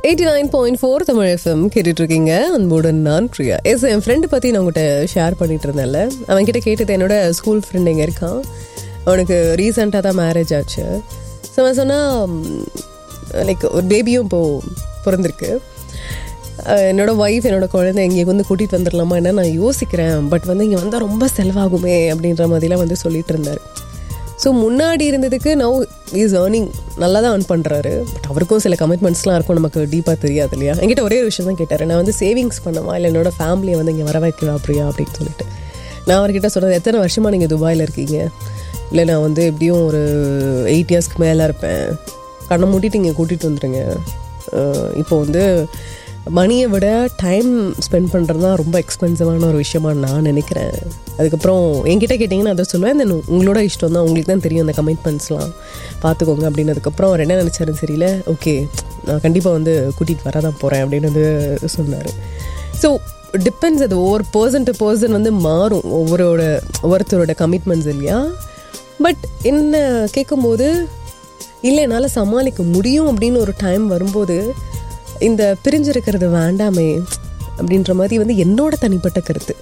eighty nine point four Tamil FM கேட்டுட்டு இருக்கீங்க அன்புடன் நான் பிரியா எஸ் என் ஃப்ரெண்டு பற்றி நான் உங்கள்கிட்ட ஷேர் பண்ணிட்டு இருந்தேன்ல அவன் கிட்ட கேட்டது என்னோட ஸ்கூல் ஃப்ரெண்ட் எங்கே இருக்கான் அவனுக்கு ரீசெண்டாக தான் மேரேஜ் ஆச்சு ஸோ அவன் சொன்னால் லைக் ஒரு பேபியும் இப்போது பிறந்திருக்கு அஹ் என்னோட ஒய்ஃப் என்னோட குழந்தை இங்கே வந்து கூட்டிகிட்டு வந்துடலாமா என்ன நான் யோசிக்கிறேன் பட் வந்து இங்கே வந்தால் ரொம்ப செலவாகுமே அப்படின்ற மாதிரிலாம் வந்து சொல்லிட்டு இருந்தார் ஸோ முன்னாடி இருந்ததுக்கு நவ் இஸ் ஏர்னிங் நல்லா தான் earn பண்ணுறாரு பட் அவருக்கும் சில கமிட்மெண்ட்ஸ்லாம் இருக்கும் நமக்கு டீப்பாக தெரியாது இல்லையா என்கிட்ட ஒரே ஒரு விஷயம் தான் கேட்டார் நான் வந்து சேவிங்ஸ் பண்ணவா இல்லை என்னோட ஃபேமிலியை வந்து இங்கே வர வைக்கவா அப்படியா அப்படின்னு சொல்லிட்டு நான் அவர்கிட்ட சொன்னது எத்தனை வருஷமாக நீங்கள் துபாயில் இருக்கீங்க இல்லை நான் வந்து எப்படியும் ஒரு எயிட் இயர்ஸ்க்கு மேலே இருப்பேன் கண்ணை மூட்டிட்டு இங்கே கூட்டிகிட்டு வந்துடுங்க அஹ் இப்போ வந்து மணியை விட டைம் ஸ்பெண்ட் பண்ணுறது தான் ரொம்ப எக்ஸ்பென்சிவான ஒரு விஷயமா நான் நினைக்கிறேன் அதுக்கப்புறம் என்கிட்ட கேட்டிங்கன்னா அதை சொல்லுவேன் தென் உங்களோட இஷ்டம் தான் உங்களுக்கு தான் தெரியும் அந்த கமிட்மெண்ட்ஸ்லாம் பார்த்துக்கோங்க அப்படின்னதுக்கப்புறம் அவர் என்ன நினச்சாரு சரியில்ல ஓகே நான் கண்டிப்பாக வந்து கூட்டிகிட்டு வர தான் போகிறேன் அப்படின்னு வந்து சொன்னார் ஸோ டிபெண்ட்ஸ் அது ஒவ்வொரு பர்சன் டு பர்சன் வந்து மாறும் ஒவ்வொருவோட ஒவ்வொருத்தரோட கமிட்மெண்ட்ஸ் இல்லையா பட் என்ன கேட்கும்போது இல்லை என்னால் சமாளிக்க முடியும் அப்படின்னு ஒரு டைம் வரும்போது இந்த பிரிஞ்சிருக்கிறது வேண்டாமே அப்படின்ற மாதிரி வந்து என்னோட தனிப்பட்ட கருத்து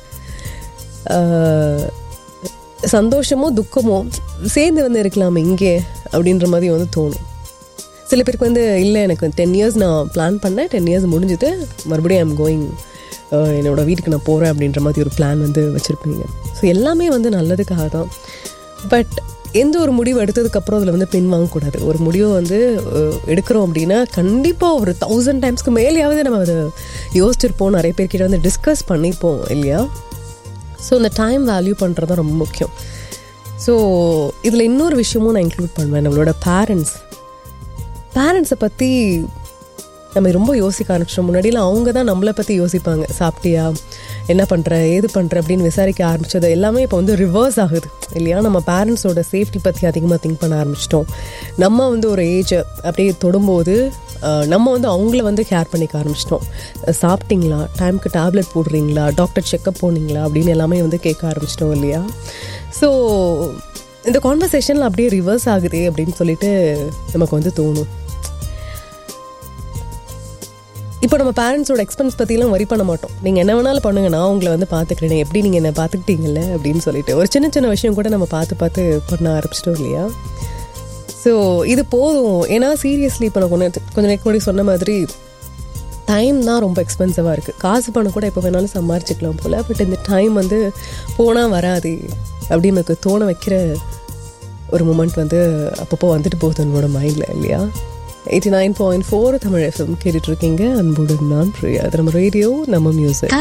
ஆஹ், சந்தோஷமோ துக்கமோ சேர்ந்து வந்து இருக்கலாமே இங்கே அப்படின்ற மாதிரி வந்து தோணும் சில பேருக்கு வந்து இல்லை எனக்கு டென் இயர்ஸ் நான் பிளான் பண்ணேன் டென் இயர்ஸ் முடிஞ்சுது மறுபடியும் ஐம் கோயிங் என்னோட வீட்டுக்கு நான் போகிறேன் அப்படின்ற மாதிரி ஒரு பிளான் வந்து வச்சுருப்பீங்க ஸோ எல்லாமே வந்து நல்லதுக்காக தான் பட் எந்த ஒரு முடிவு எடுத்ததுக்கப்புறம் அதில் வந்து பின் வாங்கக்கூடாது ஒரு முடிவை வந்து அஹ், எடுக்கிறோம் அப்படின்னா கண்டிப்பாக ஒரு தௌசண்ட் டைம்ஸ்க்கு மேலேயாவது நம்ம அதை யோசிச்சிருப்போம் நிறைய பேர்கிட்ட வந்து டிஸ்கஸ் பண்ணிப்போம் இல்லையா ஸோ இந்த டைம் வேல்யூ பண்ணுறது தான் ரொம்ப முக்கியம் ஸோ இதில் இன்னொரு விஷயமும் நான் இன்க்ளூட் பண்ணுவேன் நம்மளோட பேரண்ட்ஸ் பேரண்ட்ஸை பற்றி நம்ம ரொம்ப யோசிக்க ஆரம்பிச்சிட்டோம் முன்னாடிலாம் அவங்க தான் நம்மளை பற்றி யோசிப்பாங்க சாப்பிட்டியா என்ன பண்ணுற ஏது பண்ணுற அப்படின்னு விசாரிக்க ஆரம்பிச்சது எல்லாமே இப்போ வந்து ரிவர்ஸ் ஆகுது இல்லையா நம்ம பேரண்ட்ஸோட சேஃப்டி பற்றி அதிகமாக திங்க் பண்ண ஆரம்பிச்சிட்டோம் நம்ம வந்து ஒரு ஏஜை அப்படியே தொடும்போது அஹ், நம்ம வந்து அவங்கள வந்து கேர் பண்ணிக்க ஆரம்பிச்சிட்டோம் சாப்பிட்டீங்களா டைமுக்கு டேப்லெட் போடுறீங்களா டாக்டர் செக்கப் போனீங்களா அப்படின்னு எல்லாமே வந்து கேட்க ஆரம்பிச்சிட்டோம் இல்லையா ஸோ இந்த கான்வர்சேஷனில் அப்படியே ரிவர்ஸ் ஆகுதே அப்படின்னு சொல்லிட்டு நமக்கு வந்து தோணும் இப்போ நம்ம பேரண்ட்ஸோட எக்ஸ்பென்ஸ் பற்றிலாம் வரி பண்ண மாட்டோம் நீங்கள் என்ன வேணாலும் பண்ணுங்க நான் உங்களை வந்து பார்த்துக்கிறேன் எப்படி நீங்கள் என்ன பார்த்துக்கிட்டீங்கல்ல அப்படின்னு சொல்லிட்டு ஒரு சின்ன சின்ன விஷயம் கூட நம்ம பார்த்து பார்த்து பண்ண ஆரம்பிச்சிட்டோம் இல்லையா ஸோ இது போதும் ஏன்னா சீரியஸ்லி இப்போ நான் கொஞ்சம் கொஞ்சம் நேரம் முன்னாடி சொன்ன மாதிரி டைம் தான் ரொம்ப எக்ஸ்பென்சிவாக இருக்குது காசு பணம் கூட எப்போ வேணாலும் சம்பாரிச்சிக்கலாம் போல் பட் இந்த டைம் வந்து போனால் வராது அப்படின்னு எனக்கு தோண வைக்கிற ஒரு மூமெண்ட் வந்து அப்பப்போ வந்துட்டு போகுது என்னோட மைண்டில் இல்லையா eighty nine point four Tamil FM கேட்டுட்டு இருக்கீங்க அன்புடன் நான் பிரியா அது நம்ம ரேடியோ நம்ம மியூசிக்